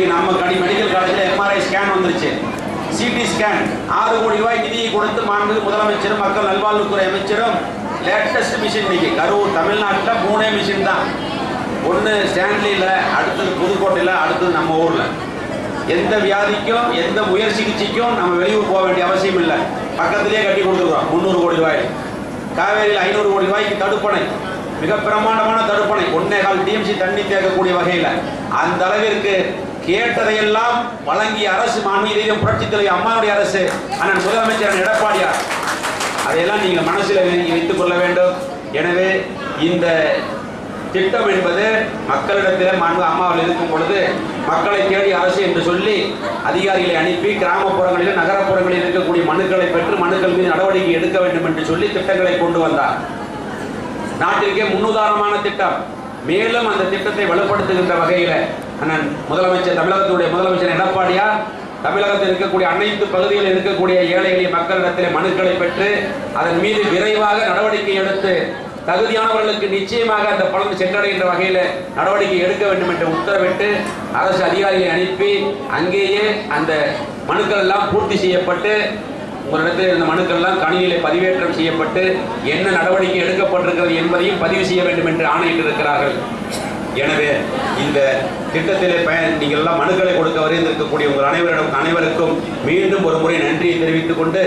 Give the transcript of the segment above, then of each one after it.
நம்ம கடி மெடிக்கல் காலேஜில் எம்ஆர்ஐ ஸ்கேன் வந்துருச்சு சிடி ஸ்கேன் ஆறு கோடி ரூபாய் நிதியை கொடுத்து மாண்பு முதலமைச்சரும் மக்கள் நல்வாழ்வுத்துறை அமைச்சரும் லேட்டஸ்ட் மிஷின் இன்னைக்கு கரூர் தமிழ்நாட்டில் மூணே மிஷின் தான் ஒன்று ஸ்டான்லியில் அடுத்தது புதுக்கோட்டையில் அடுத்தது நம்ம ஊரில் எந்த வியாதிக்கும் எந்த உயர் சிகிச்சைக்கும் நம்ம வெளியூர் போக வேண்டிய அவசியம் இல்லை பக்கத்திலேயே கட்டி கொடுத்துருக்கோம் முந்நூறு கோடி ரூபாய் காவேரியில் ஐநூறு கோடி ரூபாய்க்கு தடுப்பணை மிக பிரமாண்டமான தடுப்பணை ஒன்னே கால் டிஎம்சி தண்ணி தேக்கக்கூடிய வகையில் அந்த அளவிற்கு கேட்டதையெல்லாம் வழங்கிய அரசு மாண்புமிகு புரட்சி தலைவர் அம்மாவுடைய அரசு அண்ணன் முதலமைச்சர் எடப்பாடியார் அதையெல்லாம் நீங்கள் மனசில் வை- வைத்துக் கொள்ள வேண்டும் எனவே இந்த திட்டம் என்பது மக்களிடத்தில் மாண்பு அம்மாவில் இருக்கும் பொழுது மக்களை தேடி அரசு என்று சொல்லி அதிகாரிகளை அனுப்பி கிராமப்புறங்களிலும் நகரப்புறங்களில் இருக்கக்கூடிய மனுக்களை பெற்று மனுக்கள் மீது நடவடிக்கை எடுக்க வேண்டும் என்று சொல்லி திட்டங்களை கொண்டு வந்தார் நாட்டிற்கே முன்னுதாரணமான திட்டம் மேலும் அந்த திட்டத்தை வலுப்படுத்துகின்ற வகையில் அண்ணன் முதலமைச்சர் தமிழகத்துடைய முதலமைச்சர் எடப்பாடியார் தமிழகத்தில் இருக்கக்கூடிய அனைத்து பகுதிகளில் இருக்கக்கூடிய ஏழை எளிய மக்களிடத்தில் மனுக்களை பெற்று அதன் மீது விரைவாக நடவடிக்கை எடுத்து தகுதியானவர்களுக்கு நிச்சயமாக அந்த பலன் சென்றடைகின்ற வகையில் நடவடிக்கை எடுக்க வேண்டும் என்று உத்தரவிட்டு அரசு அதிகாரிகளை அனுப்பி அங்கேயே அந்த மனுக்கள் எல்லாம் பூர்த்தி செய்யப்பட்டு உங்களிடத்தில் இந்த மனுக்கள் எல்லாம் கணினியிலே பதிவேற்றம் செய்யப்பட்டு என்ன நடவடிக்கை எடுக்கப்பட்டிருக்கிறது என்பதையும் பதிவு செய்ய வேண்டும் என்று ஆணையிட்டிருக்கிறார்கள் எனவே இந்த திட்டத்திலே பயன் நீங்கள் எல்லாம் மனுக்களை கொடுக்க வருந்திருக்கக்கூடிய உங்கள் அனைவரிடம் அனைவருக்கும் மீண்டும் ஒரு முறை நன்றியை தெரிவித்துக் கொண்டு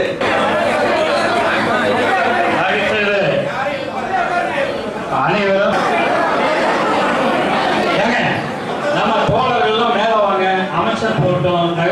அடுத்தது அனைவரும் ஏங்க, நம்ம தோழர்கள்லாம் மேல வாங்க அமைச்சர் போட்டோம்